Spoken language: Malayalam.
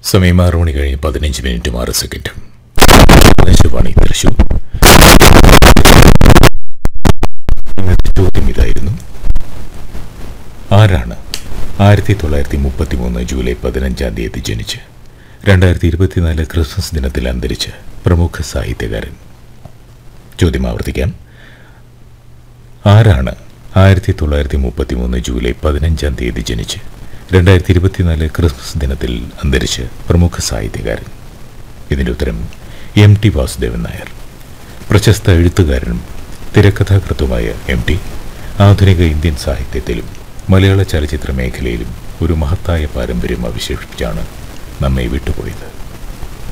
സമയം ആറ് മണി കഴിഞ്ഞ് പതിനഞ്ച് മിനിറ്റും ആറ് സെക്കൻഡും ആകാശവാണി തൃശൂർ ഇന്നത്തെ ചോദ്യം ഇതായിരുന്നു ആരാണ് ആയിരത്തി തൊള്ളായിരത്തി മുപ്പത്തി മൂന്ന് ജൂലൈ പതിനഞ്ചാം തീയതി ജനിച്ച് രണ്ടായിരത്തി ഇരുപത്തിനാല് ക്രിസ്മസ് ദിനത്തിൽ അന്തരിച്ച പ്രമുഖ സാഹിത്യകാരൻ ചോദ്യം ആവർത്തിക്കാം ആരാണ് ആയിരത്തി തൊള്ളായിരത്തി മുപ്പത്തി മൂന്ന് ജൂലൈ പതിനഞ്ചാം തീയതി ജനിച്ച് രണ്ടായിരത്തി ഇരുപത്തിനാല് ക്രിസ്മസ് ദിനത്തിൽ അന്തരിച്ച പ്രമുഖ സാഹിത്യകാരൻ ഇതിൻ്റെ ഉത്തരം എം ടി വാസുദേവൻ നായർ പ്രശസ്ത എഴുത്തുകാരനും തിരക്കഥാകൃത്തുമായ എം ടി ആധുനിക ഇന്ത്യൻ സാഹിത്യത്തിലും മലയാള ചലച്ചിത്ര മേഖലയിലും ഒരു മഹത്തായ പാരമ്പര്യം അവശേഷിപ്പിച്ചാണ് നമ്മെ വിട്ടുപോയത്